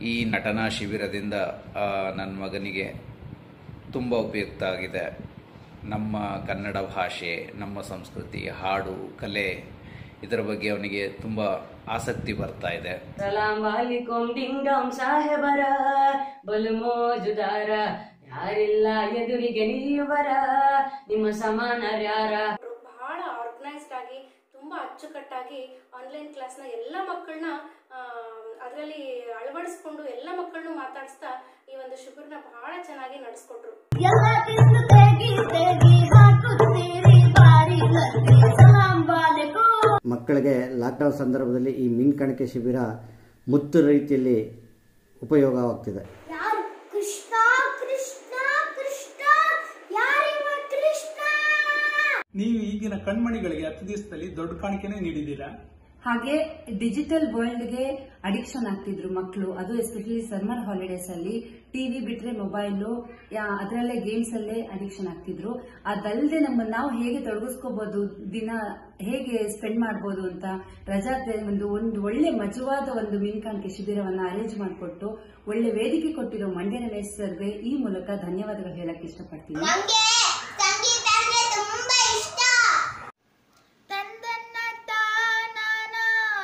ಈ ನಟನಾ ಶಿಬಿರದಿಂದ ಆ, ನನ್ನ ಮಗನಿಗೆ ತುಂಬ ಉಪಯುಕ್ತ ಆಗಿದೆ ನಮ್ಮ ಕನ್ನಡ ಭಾಷೆ ನಮ್ಮ ಸಂಸ್ಕೃತಿ ಹಾಡು ಕಲೆ ಇದರ ಬಗ್ಗೆ ಅವನಿಗೆ ತುಂಬ ಆಸಕ್ತಿ ಬರ್ತಾ ಇದೆ ಸಲಾಂ ವಾಲಿಕುಂ ಡಿಂಗಂ ಸಾಹೇಬರ ಬಲು ಮೋಜುದಾರ ಯಾರಿಲ್ಲ ಎದುರಿಗೆ ನಿಲ್ಲುವರ ನಿಮ್ಮ ಸಮಾನರ್ಯಾರ ಬಹಳ ಆರ್ಗನೈಸ್ಡ್ ಆಗಿ ತುಂಬ ಅಚ್ಚುಕಟ್ಟಾಗಿ ಆನ್ಲೈನ್ ಕ್ಲಾಸ್ನ ಎಲ್ಲ ಮಕ್ಕಳನ್ನ ಅದರಲ್ಲಿ ಅಳವಡಿಸ್ಕೊಂಡು ಎಲ್ಲ ಮಕ್ಕಳನ್ನು ಮಾತಾಡಿಸ್ತಾ ಈ ಒಂದು ಶಿಬಿರನ ಬಹಳ ಚೆನ್ನಾಗಿ ನಡೆಸ್ಕೊಟ್ರು ಎಲ್ಲ ಕಿಸ್ತು ತೆಗಿ ತೆಗಿ ಹಾಕುತ್ತೀರಿ ಬಾರಿನಲ್ಲಿ ಸಲಾಂ ವಾಲೇಕುಂ ಮಕ್ಕಳಿಗೆ ಲಾಕ್ಡೌನ್ ಸಂದರ್ಭದಲ್ಲಿ ಈ ಮೀನುಗಾಣಿಕೆ ಶಿಬಿರ ಮುತ್ತು ರೀತಿಯಲ್ಲಿ ಉಪಯೋಗವಾಗ್ತಿದೆ ಯಾರು ಕೃಷ್ಣ ಕೃಷ್ಣ ಕೃಷ್ಣ ಯಾರಿವ ಕೃಷ್ಣ ನೀವು ಈಗಿನ ಕಣ್ಮಣಿಗಳಿಗೆ ಹತ್ತು ದಿವಸದಲ್ಲಿ ದೊಡ್ಡ ಕಾಣಿಕೆನೇ ನೀಡಿದ್ದೀರಾ ಹಾಗೆ ಡಿಜಿಟಲ್ ವರ್ಲ್ಡ್ಗೆ ಅಡಿಕ್ಷನ್ ಆಗ್ತಿದ್ರು ಮಕ್ಕಳು ಅದು ಎಸ್ಪೆಷಲಿ ಸಮ್ಮರ್ ಹಾಲಿಡೇಸ್ ಅಲ್ಲಿ ಟಿವಿ ಬಿಟ್ರೆ ಮೊಬೈಲು ಅದರಲ್ಲೇ ಗೇಮ್ಸ್ ಅಲ್ಲೇ ಅಡಿಕ್ಷನ್ ಆಗ್ತಿದ್ರು ಅದಲ್ಲದೆ ನಮ್ಮ ನಾವು ಹೇಗೆ ತೊಡಗಿಸ್ಕೋಬಹುದು ದಿನ ಹೇಗೆ ಸ್ಪೆಂಡ್ ಮಾಡ್ಬೋದು ಅಂತ ರಜಾ ತೆ- ಒಂದು ಒಂದು ಒಳ್ಳೆ ಮಜವಾದ ಒಂದು ಮೀನುಗಾಣಿಕೆ ಶಿಬಿರವನ್ನ ಅರೇಂಜ್ ಮಾಡಿಕೊಟ್ಟು ಒಳ್ಳೆ ವೇದಿಕೆ ಕೊಟ್ಟಿರೋ ಮಂಡ್ಯ ರಮೇಶ್ ಸರ್ಗೆ ಈ ಮೂಲಕ ಧನ್ಯವಾದಗಳು ಹೇಳಕ್ ಇಷ್ಟಪಡ್ತೀನಿ ನಂಗೆ ಸಂಗೀತ ಅಂದ್ರೆ ತುಂಬಾ ಇಷ್ಟ ತಂದನ್ನ ತಾನಾನ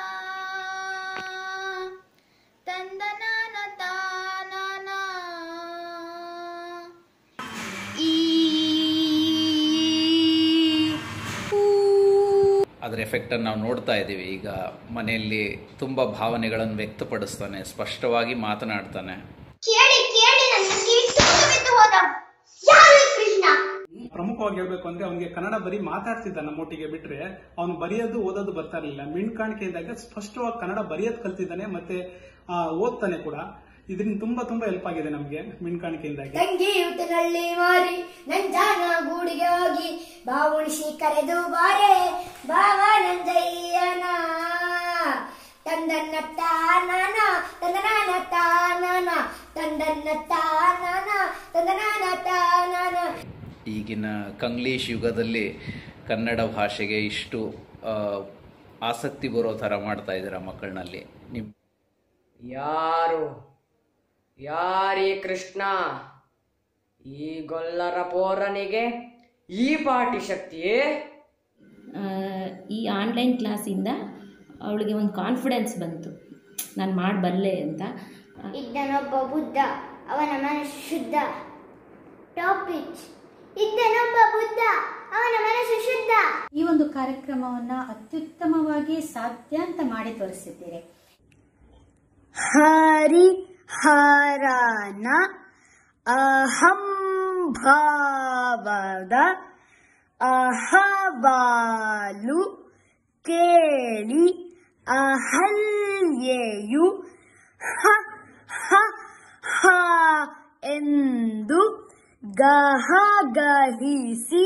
ತಂದನಾನ ತಾನಾನ ಈ ಅದರ ಎಫೆಕ್ಟನ್ನು ನಾವು ನೋಡ್ತಾ ಇದ್ದೀವಿ ಈಗ ಮನೆಯಲ್ಲಿ ತುಂಬ ಭಾವನೆಗಳನ್ನು ವ್ಯಕ್ತಪಡಿಸ್ತಾನೆ ಸ್ಪಷ್ಟವಾಗಿ ಮಾತನಾಡ್ತಾನೆ ಕೇಳಿ ಕೇಳಿ ನನ್ನ ಕಿತ್ತು ಬಿದ್ದು ಹೋದ ಯಾರು ಕೃಷ್ಣ ಪ್ರಮುಖವಾಗಿ ಹೇಳ್ಬೇಕು ಅಂದ್ರೆ ಅವನಿಗೆ ಕನ್ನಡ ಬರೀ ಮಾತಾಡ್ತಿದ್ದ ನಮ್ಮೊಟ್ಟಿಗೆ ಬಿಟ್ರೆ ಅವನು ಬರೆಯೋದು ಓದೋದು ಬರ್ತಾ ಇರಲಿಲ್ಲ ಮೀನುಗಾಣಿಕೆಯಿಂದಾಗ ಸ್ಪಷ್ಟವಾಗಿ ಕನ್ನಡ ಬರೆಯೋದು ಕಲ್ತಿದ್ದಾನೆ ಮತ್ತೆ ಆ, ಓದ್ತಾನೆ ಕೂಡ ಇದರಿಂದ ತುಂಬಾ ತುಂಬಾ ಹೆಲ್ಪ್ ಆಗಿದೆ ನಮಗೆ ಮೀನುಗಾಣಿಕೆಯಿಂದಾಗಿ ತಂಗಿ ಊಟದಲ್ಲಿ ಮಾರಿ ನಂಜಾನ ಗೂಡಿಗೆ ಹೋಗಿ ಬಾವುಣಿಸಿ ಕರೆದು ಬಾರೆ ಬಾವ ನಂಜಯ್ಯನ ತಂದನ್ನ ತಾನಾನ ತಂದನಾನ ತಾನಾನ ತಂದನ್ನ ತಾನಾನ ತಂದನಾನ ತಾನಾನ ಈಗಿನ ಕಂಗ್ಲೀಷ್ ಯುಗದಲ್ಲಿ ಕನ್ನಡ ಭಾಷೆಗೆ ಇಷ್ಟು ಆ, ಆಸಕ್ತಿ ಬರೋ ಥರ ಮಾಡ್ತಾ ಇದ್ದೀರಾ ಮಕ್ಕಳಲ್ಲಿ ನಿಮ್ಮ ಯಾರು ಯಾರೀ ಕೃಷ್ಣ ಈ ಗೊಲ್ಲರ ಪೋರನಿಗೆ ಈ ಪಾಟಿ ಶಕ್ತಿಯೇ ಆ, ಈ ಆನ್ಲೈನ್ ಕ್ಲಾಸಿಂದ ಅವಳಿಗೆ ಒಂದು ಕಾನ್ಫಿಡೆನ್ಸ್ ಬಂತು ನಾನು ಮಾಡಬಲ್ಲೆ ಅಂತ ಇದ್ದನೊಬ್ಬ ಬುದ್ಧ ಅವನ ಮನಸ್ಸು ಶುದ್ಧ ಟಾಪಿಕ್ ಇದ್ದನೊಬ್ಬ ಬುದ್ಧ ಅವನ ಮನಸ್ಸು ಶುದ್ಧ ಈ ಒಂದು ಕಾರ್ಯಕ್ರಮವನ್ನ ಅತ್ಯುತ್ತಮವಾಗಿ ಸಾಧ್ಯ ಅಂತ ಮಾಡಿ ತೋರಿಸಿದ್ದೀರಿ ಹರಿಹರನ ಅಹಂಭಾವದ ಅಹವಾಲು ಕೇಳಿ ಅಹಲ್ಯೆಯು ಹ ಹ ಹ ಎಂದು ಗಹಗಹಿಸಿ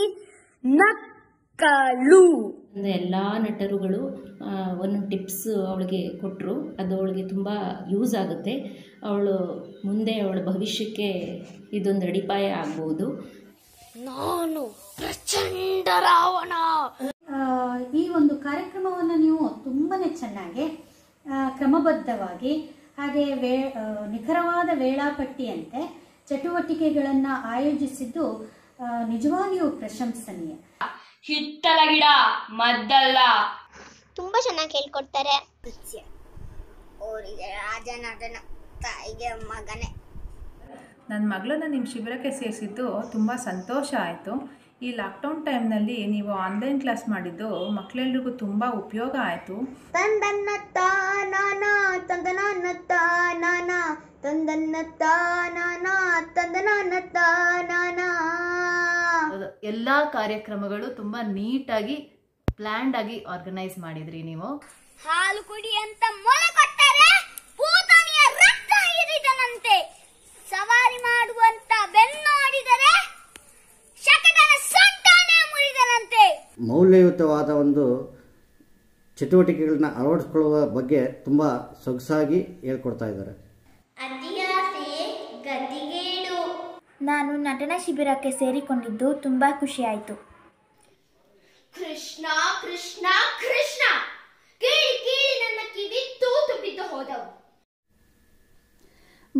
ನಕ್ಕಳು ಅಂದರೆ ಎಲ್ಲ ನಟರುಗಳು ಆ, ಒಂದೊಂದು ಟಿಪ್ಸ್ ಅವಳಿಗೆ ಕೊಟ್ಟರು ಅದು ಅವಳಿಗೆ ತುಂಬ ಯೂಸ್ ಆಗುತ್ತೆ ಅವಳು ಮುಂದೆ ಅವಳ ಭವಿಷ್ಯಕ್ಕೆ ಇದೊಂದು ಅಡಿಪಾಯ ಆಗ್ಬೋದು ನಾನು ಪ್ರಚಂಡ ರಾವಣ ಆ, ಈ ಒಂದು ಕಾರ್ಯಕ್ರಮವನ್ನು ನೀವು ತುಂಬಾನೇ ಚೆನ್ನಾಗಿ ಆ, ಕ್ರಮಬದ್ಧವಾಗಿ ಹಾಗೆ ವೇ ಆ, ನಿಖರವಾದ ವೇಳಾಪಟ್ಟಿಯಂತೆ ಚಟುವಟಿಕೆಗಳನ್ನು ಆಯೋಜಿಸಿದ್ದು ಆ, ನಿಜವಾಗಿಯೂ ಪ್ರಶಂಸನೀಯ ಹಿತ್ತಲ ಗಿಡ ಮದ್ದಲ್ಲ ತುಂಬಾ ಚೆನ್ನಾಗಿ ಹೇಳ್ಕೊಡ್ತಾರೆ ಅವರಿಗೆ ರಾಜನಟನ ತಾಯಿಗೆ ಮಗನೇ ನನ್ನ ಮಗಳನ್ನ ನಿಮ್ಮ ಶಿಬಿರಕ್ಕೆ ಸೇರಿಸಿದ್ದು ತುಂಬ ಸಂತೋಷ ಆಯಿತು ಈ ಲಾಕ್ಡೌನ್ ಟೈಮ್ನಲ್ಲಿ ನೀವು ಆನ್ಲೈನ್ ಕ್ಲಾಸ್ ಮಾಡಿದ್ದು ಮಕ್ಕಳೆಲ್ರಿಗೂ ತುಂಬ ಉಪಯೋಗ ಆಯಿತು ತಂದನ್ನ ತಾನಾನ ತಂದನಾನ ತಾನಾನ ತಂದನ್ನ ತಾನಾನ ತಂದನಾನ ತಾನಾನ ಎಲ್ಲ ಕಾರ್ಯಕ್ರಮಗಳು ತುಂಬ ನೀಟಾಗಿ ಪ್ಲ್ಯಾಂಡ್ ಆಗಿ ಆರ್ಗನೈಸ್ ಮಾಡಿದ್ರಿ ನೀವು ಹಾಲು ಕುಡಿ ಅಂತ ಮೊಳೆ ಕೊಟ್ಟರೆ ಪೂತನಿಯ ರಕ್ತ ಹೀರಿದನಂತೆ ಸವಾರಿ ಮಾಡುವಂತ ಬೆನ್ನೋಡಿದರೆ ಶಕಟನ ಸೊಂಟನೆ ಮುರಿದನಂತೆ ಮೌಲ್ಯಯುತವಾದ ಒಂದು ಚಟುವಟಿಕೆಗಳನ್ನ ಅಳವಡಿಸ್ಕೊಳ್ಳುವ ಬಗ್ಗೆ ತುಂಬ ಸೊಗಸಾಗಿ ಹೇಳ್ಕೊಡ್ತಾ ಇದ್ದಾರೆ ಅತಿಯಾಸೆ ಗತಿಗೇಡು ನಾನು ನಟನ ಶಿಬಿರಕ್ಕೆ ಸೇರಿಕೊಂಡಿದ್ದು ತುಂಬಾ ಖುಷಿಯಾಯಿತು ಕೃಷ್ಣ ಕೃಷ್ಣ ಕೃಷ್ಣ ಕೇಳಿ ಕೇಳಿ ನನ್ನ ಕಿವಿ ತೂತು ಬಿದ್ದು ಹೋದವು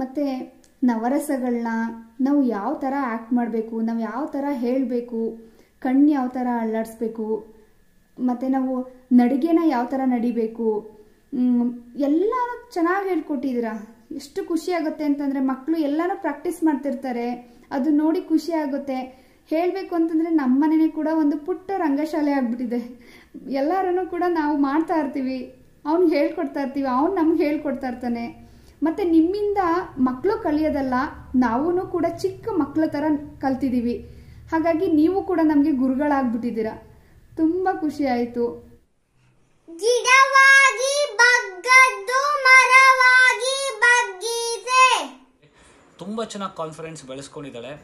ಮತ್ತು ನವರಸಗಳನ್ನ ನಾವು ಯಾವ ಥರ ಆ್ಯಕ್ಟ್ ಮಾಡಬೇಕು ನಾವು ಯಾವ ಥರ ಹೇಳಬೇಕು ಕಣ್ಣು ಯಾವ ಥರ ಅಳ್ಳಾಡಿಸ್ಬೇಕು ಮತ್ತು ನಾವು ನಡಿಗೆನ ಯಾವ ಥರ ನಡಿಬೇಕು ಎಲ್ಲನೂ ಚೆನ್ನಾಗಿ ಹೇಳ್ಕೊಟ್ಟಿದ್ದೀರಾ ಎಷ್ಟು ಖುಷಿ ಆಗುತ್ತೆ ಅಂತಂದರೆ ಮಕ್ಕಳು ಎಲ್ಲನೂ ಪ್ರಾಕ್ಟೀಸ್ ಮಾಡ್ತಿರ್ತಾರೆ ಅದು ನೋಡಿ ಖುಷಿ ಆಗುತ್ತೆ ಹೇಳಬೇಕು ಅಂತಂದರೆ ನಮ್ಮ ಮನೆಯೇ ಕೂಡ ಒಂದು ಪುಟ್ಟ ರಂಗಶಾಲೆ ಆಗಿಬಿಟ್ಟಿದೆ ಎಲ್ಲರೂ ಕೂಡ ನಾವು ಮಾಡ್ತಾ ಇರ್ತೀವಿ ಅವ್ನು ಹೇಳ್ಕೊಡ್ತಾ ಇರ್ತೀವಿ ಅವ್ನು ನಮ್ಗೆ ಹೇಳ್ಕೊಡ್ತಾ ಇರ್ತಾನೆ ಮತ್ತು ನಿಮ್ಮಿಂದ ಮಕ್ಕಳು ಕಲಿಯೋದಲ್ಲ ನಾವೂ ಕೂಡ ಚಿಕ್ಕ ಮಕ್ಕಳ ಥರ ಕಲ್ತಿದ್ದೀವಿ ಹಾಗಾಗಿ ನೀವು ಕೂಡ ನಮಗೆ ಗುರುಗಳಾಗ್ಬಿಟ್ಟಿದ್ದೀರಾ ತುಂಬ ಖುಷಿ ಆಯಿತು ಗಿಡವಾಗಿ ಬಗ್ಗದ್ದು ಮರವಾಗಿ ಬಗ್ಗಿದೆ ತುಂಬ ಚೆನ್ನಾಗಿ ಕಾನ್ಫಿಡೆನ್ಸ್ ಬೆಳೆಸ್ಕೊಂಡಿದ್ದಾಳೆ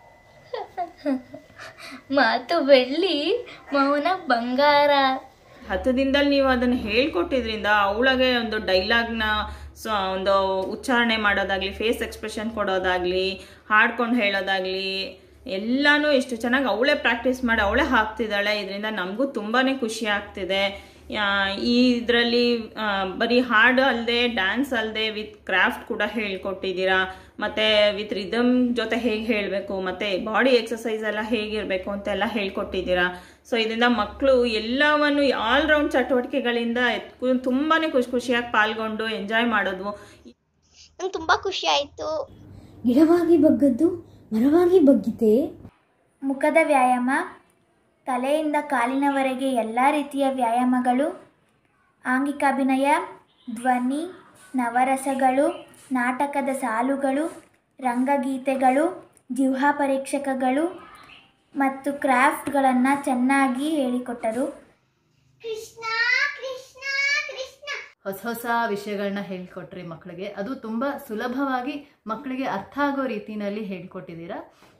ಮಾತು ಬೆಳ್ಳಿ ಮೌನ ಬಂಗಾರ ಹತ್ತು ದಿನದಲ್ಲಿ ನೀವು ಅದನ್ನು ಹೇಳ್ಕೊಟ್ಟಿದ್ರಿಂದ ಅವಳಿಗೆ ಒಂದು ಡೈಲಾಗ್ನ ಸೊ ಒಂದು ಉಚ್ಚಾರಣೆ ಮಾಡೋದಾಗ್ಲಿ ಫೇಸ್ ಎಕ್ಸ್ಪ್ರೆಷನ್ ಕೊಡೋದಾಗ್ಲಿ ಹಾಡ್ಕೊಂಡು ಹೇಳೋದಾಗ್ಲಿ ಎಲ್ಲನೂ ಎಷ್ಟು ಚೆನ್ನಾಗಿ ಅವಳೇ ಪ್ರಾಕ್ಟೀಸ್ ಮಾಡಿ ಅವಳೇ ಹಾಕ್ತಿದ್ದಾಳೆ ಇದರಿಂದ ನಮಗೂ ತುಂಬಾ ಖುಷಿ ಆಗ್ತಿದೆ ಈ ಇದರಲ್ಲಿ ಬರೀ ಹಾಡು ಅಲ್ಲದೆ ಡ್ಯಾನ್ಸ್ ಅಲ್ಲದೆ ವಿತ್ ಕ್ರಾಫ್ಟ್ ಕೂಡ ಹೇಳ್ಕೊಟ್ಟಿದ್ದೀರಾ ಮತ್ತು ವಿತ್ ರಿದಮ್ ಜೊತೆ ಹೇಗೆ ಹೇಳಬೇಕು ಮತ್ತು ಬಾಡಿ ಎಕ್ಸಸೈಸ್ ಎಲ್ಲ ಹೇಗಿರಬೇಕು ಅಂತೆಲ್ಲ ಹೇಳ್ಕೊಟ್ಟಿದ್ದೀರಾ ಸೊ ಇದರಿಂದ ಮಕ್ಕಳು ಎಲ್ಲವನ್ನು ಆಲ್ ರೌಂಡ್ ಚಟುವಟಿಕೆಗಳಿಂದ ತುಂಬಾ ಖುಷಿ ಖುಷಿಯಾಗಿ ಪಾಲ್ಗೊಂಡು ಎಂಜಾಯ್ ಮಾಡೋದು ನಂಗೆ ತುಂಬ ಖುಷಿ ಆಯಿತು ಗಿಡವಾಗಿ ಬಗ್ಗದ್ದು ಮರವಾಗಿ ಬಗ್ಗಿದೆ ಮುಖದ ವ್ಯಾಯಾಮ ತಲೆಯಿಂದ ಕಾಲಿನವರೆಗೆ ಎಲ್ಲ ರೀತಿಯ ವ್ಯಾಯಾಮಗಳು ಆಂಗಿಕಾಭಿನಯ ಧ್ವನಿ ನವರಸಗಳು ನಾಟಕದ ಸಾಲುಗಳು ರಂಗಗೀತೆಗಳು ಜಿಹ್ವಾ ಪರೀಕ್ಷಕಗಳು ಮತ್ತು ಕ್ರಾಫ್ಟ್ಗಳನ್ನು ಚೆನ್ನಾಗಿ ಹೇಳಿಕೊಟ್ಟರು ಕೃಷ್ಣ ಕೃಷ್ಣ ಕೃಷ್ಣ ಹೊಸ ಹೊಸ ವಿಷಯಗಳನ್ನ ಹೇಳ್ಕೊಟ್ರಿ ಮಕ್ಕಳಿಗೆ ಅದು ತುಂಬ ಸುಲಭವಾಗಿ ಮಕ್ಕಳಿಗೆ ಅರ್ಥ ಆಗೋ ರೀತಿನಲ್ಲಿ ಹೇಳ್ಕೊಟ್ಟಿದ್ದೀರಾ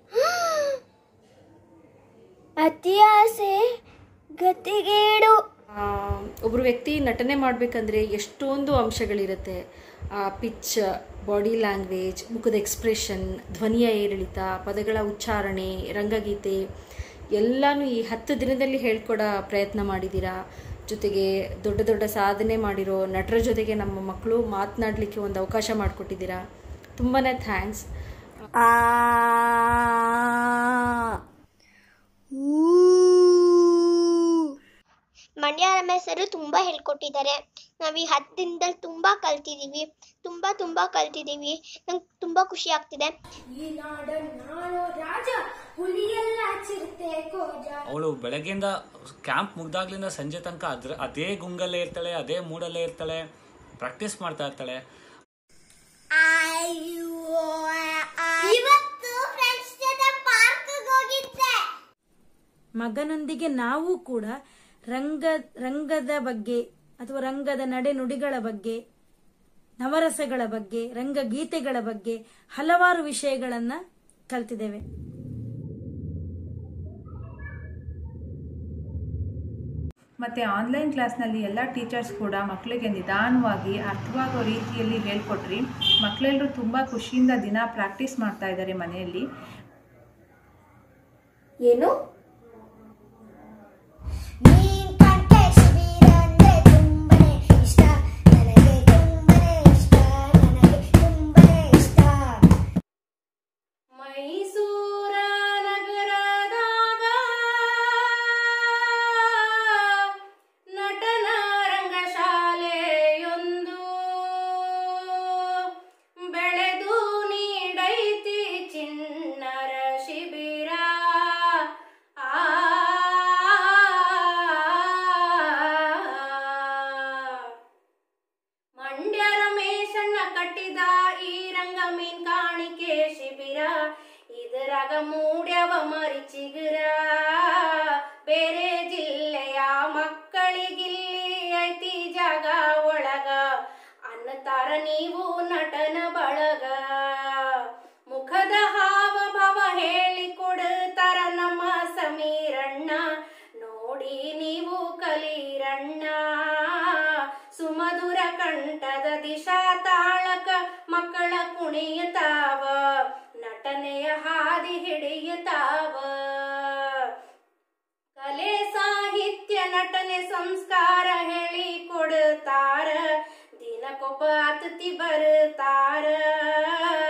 ಅತಿ ಆಸೆ ಗತಿಗೇಡು ಒಬ್ಬರು ವ್ಯಕ್ತಿ ನಟನೆ ಮಾಡಬೇಕಂದ್ರೆ ಎಷ್ಟೊಂದು ಅಂಶಗಳಿರುತ್ತೆ ಪಿಚ್ ಬಾಡಿ ಲ್ಯಾಂಗ್ವೇಜ್ ಮುಖದ ಎಕ್ಸ್ಪ್ರೆಷನ್ ಧ್ವನಿಯ ಏರಿಳಿತ ಪದಗಳ ಉಚ್ಚಾರಣೆ ರಂಗಗೀತೆ ಎಲ್ಲನೂ ಈ ಹತ್ತು ದಿನದಲ್ಲಿ ಹೇಳ್ಕೊಡೋ ಪ್ರಯತ್ನ ಮಾಡಿದ್ದೀರಾ ಜೊತೆಗೆ ದೊಡ್ಡ ದೊಡ್ಡ ಸಾಧನೆ ಮಾಡಿರೋ ನಟರ ಜೊತೆಗೆ ನಮ್ಮ ಮಕ್ಕಳು ಮಾತನಾಡಲಿಕ್ಕೆ ಒಂದು ಅವಕಾಶ ಮಾಡಿಕೊಟ್ಟಿದ್ದೀರಾ ತುಂಬಾ ಥ್ಯಾಂಕ್ಸ್ ಮಂಡ್ಯ ರಮೇಶ್ ಸರು ತುಂಬ ಹೇಳ್ಕೊಟ್ಟಿದ್ದಾರೆ ನಾವು ಈ ಹತ್ತು ದಿನದಲ್ಲಿ ತುಂಬ ಕಲ್ತಿದ್ದೀವಿ ತುಂಬ ತುಂಬ ಕಲ್ತಿದ್ದೀವಿ ನಂಗೆ ತುಂಬ ಖುಷಿ ಆಗ್ತಿದೆ ಈ ನಾಡನ್ನಾಳೋ ರಾಜ ಹುಲಿಯಲ್ಲ ಚಿರತೆ ಕೋಜ ಅವಳು ಬೆಳಗ್ಗೆಯಿಂದ ಕ್ಯಾಂಪ್ ಮುಗ್ದಾಗ್ಲಿಂದ ಸಂಜೆ ತನಕ ಅದ್ರ ಅದೇ ಗುಂಗಲ್ಲೇ ಇರ್ತಾಳೆ ಅದೇ ಮೂಡಲ್ಲೇ ಇರ್ತಾಳೆ ಪ್ರಾಕ್ಟೀಸ್ ಮಾಡ್ತಾ ಇರ್ತಾಳೆ ಇವತ್ತು ಫ್ರೆಂಡ್ಸ್ ಜೊತೆ ಪಾರ್ಕ್ಗೆ ಹೋಗಿದ್ದೆ ಮಗನೊಂದಿಗೆ ನಾವು ಕೂಡ ರಂಗ ರಂಗದ ಬಗ್ಗೆ ಅಥವಾ ರಂಗದ ನಡೆನುಡಿಗಳ ಬಗ್ಗೆ ನವರಸಗಳ ಬಗ್ಗೆ ರಂಗಗೀತೆಗಳ ಬಗ್ಗೆ ಹಲವಾರು ವಿಷಯಗಳನ್ನ ಕಲ್ತಿದ್ದೇವೆ ಮತ್ತು ಆನ್ಲೈನ್ ಕ್ಲಾಸ್ನಲ್ಲಿ ಎಲ್ಲ ಟೀಚರ್ಸ್ ಕೂಡ ಮಕ್ಕಳಿಗೆ ನಿಧಾನವಾಗಿ ಅರ್ಥವಾಗೋ ರೀತಿಯಲ್ಲಿ ಹೇಳ್ಕೊಟ್ರಿ ಮಕ್ಕಳೆಲ್ಲರೂ ತುಂಬ ಖುಷಿಯಿಂದ ದಿನ ಪ್ರಾಕ್ಟೀಸ್ ಮಾಡ್ತಾ ಇದ್ದಾರೆ ಮನೆಯಲ್ಲಿ ಏನು ಮೈಸೂರ ನಗರದಾಗ ನಟನ ರಂಗಶಾಲೆಯೊಂದು ಬೆಳೆದು ನೀಡೈತಿ ಚಿನ್ನರ ಶಿಬಿರ ಆ ಮಂಡ್ಯ ರಮೇಶಣ್ಣ ಕಟ್ಟಿದ ಈ ರಂಗ ಮೀನ್ ಕಾಣಿಕೆ ಶಿಬಿರ ಇದರಾಗ ಮೂಡ್ಯವ ಮರಿಚಿಗರ ಬೇರೆ ಜಿಲ್ಲೆಯ ಮಕ್ಕಳಿಗಿಲ್ಲಿ ಐತಿ ಜಾಗ ಒಳಗ ಅನ್ನತಾರ ನೀವು ನಟನ ಬಳಗ ಮುಖದ ಹಾವ ಭಾವ ಹೇಳಿ ಕೊಡ್ತಾರ ನಮ್ಮ ಸಮೀರಣ್ಣ ನೋಡಿ ನೀವು ಕಲೀರಣ್ಣ ಸುಮಧುರ ಕಂಠದ ದಿಶಾ ತಾಳಕ ಮಕ್ಕಳ ಕುಣಿಯುತ್ತಾವ ನಟನೆಯ ಹಾದಿ ಹಿಡಿಯುತ್ತಾವ ಕಲೆ ಸಾಹಿತ್ಯ ನಟನೆ ಸಂಸ್ಕಾರ ಹೇಳಿ ಕೊಡ್ತಾರ ದಿನಕ್ಕೊಬ್ಬ ಅತಿಥಿ ಬರ್ತಾರ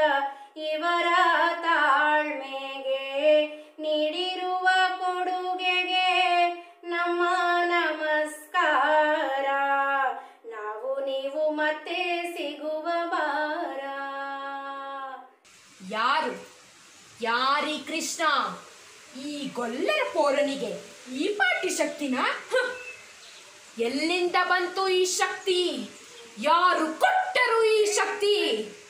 ಯಾರು ಯಾರೀ ಕೃಷ್ಣ ಈ ಗೊಲ್ಲರ ಪೋರನಿಗೆ ಈ ಪಾಟಿ ಶಕ್ತಿನ ಹ್. ಎಲ್ಲಿಂದ ಬಂತು ಈ ಶಕ್ತಿ ಯಾರು ಕೊಟ್ಟರು ಈ ಶಕ್ತಿ